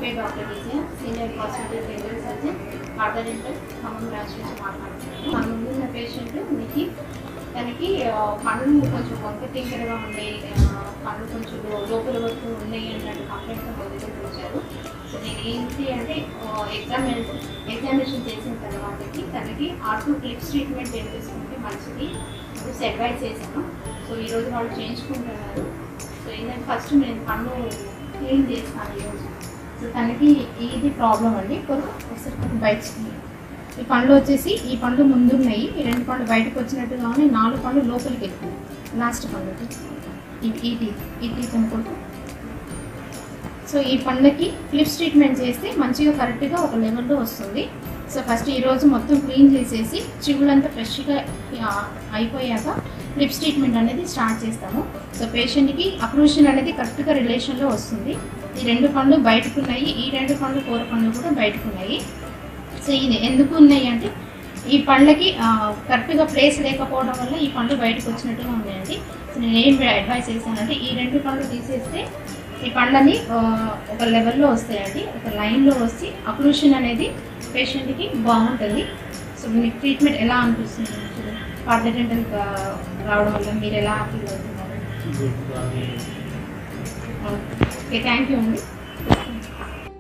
పేరు doctor Vijaya senior hospital dental surgeon ఆర్డరెంటల్ Khammam branch నుంచి మాట్లాడుతున్నాను మన ముందున్న పేషెంట్ మీకు తనకి ఆ, పళ్ళు కొంచెం వంక టింకరగా ఉన్నాయి ఆ, పళ్ళు కొంచెం లో- లోపల వరకు ఉన్నాయి అన్నట్టు కంప్లైంట్ మొదలుకొని వచ్చారు సో నేను ఏంటి అంటే ఎగ్జామినేషన్ ఎగ్జామినేషన్ చేసిన తర్వాతకి తనకి ఆర్టూ క్లిప్స్ ట్రీట్మెంట్ ఏం చేసుకుంటే మంచిది అది అడ్వైస్ చేశాను సో ఈరోజు వాళ్ళు చేయించుకుంటున్నారు సో ఏంటంటే ఫస్ట్ నేను పన్ను క్లీన్ చేస్తాను ఈరోజు సో తనకి ఇది ప్రాబ్లం అండి కొరకు ఒకసారి కొంచెం బయట ఈ పండ్లు వచ్చేసి ఈ పండ్లు ముందు ఉన్నాయి ఈ రెండు పండ్లు బయటకు వచ్చినట్టుగానే నాలుగు పండ్లు లోపలికి వెళ్ళిపోయి లాస్ట్ పండ్లు ఈ- ఈ టీత్ ఈ టీత్ అనుకుంటూ సో ఈ పండ్లకి క్లిప్స్ ట్రీట్మెంట్ చేస్తే మంచిగా కరెక్ట్గా ఒక లెవెల్లో వస్తుంది సో ఫస్ట్ ఈరోజు మొత్తం క్లీన్ చేసేసి చిగుళ్ళంతా ఫ్రెష్గా ఆ, అయిపోయాక క్లిప్స్ ట్రీట్మెంట్ అనేది స్టార్ట్ చేస్తాము సో పేషెంట్కి అక్రూషన్ అనేది కరెక్ట్గా రిలేషన్లో వస్తుంది ఈ రెండు పండ్లు బయటకు ఉన్నాయి ఈ రెండు పండ్లు కూర పండ్లు కూడా బయటకు ఉన్నాయి సో ఇది ఎందుకు ఉన్నాయి అంటే ఈ పండ్లకి ఆ, కరెక్ట్గా ప్లేస్ లేకపోవడం వల్ల ఈ పండ్లు బయటకు వచ్చినట్టుగా ఉన్నాయండి సో నేను ఏం అడ్వైస్ చేశానంటే ఈ రెండు పండ్లు తీసేస్తే ఈ పండ్లని ఆ, ఒక లెవెల్లో వస్తాయండి ఒక లైన్లో వచ్చి అక్లూషన్ అనేది పేషెంట్కి బాగుంటుంది సో మీకు ట్రీట్మెంట్ ఎలా అనిపిస్తుంది పార్టీ డెంటల్ రావడం వల్ల మీరు ఎలా ఫీల్ అవుతున్నారు ఓకే థ్యాంక్ యూ అండి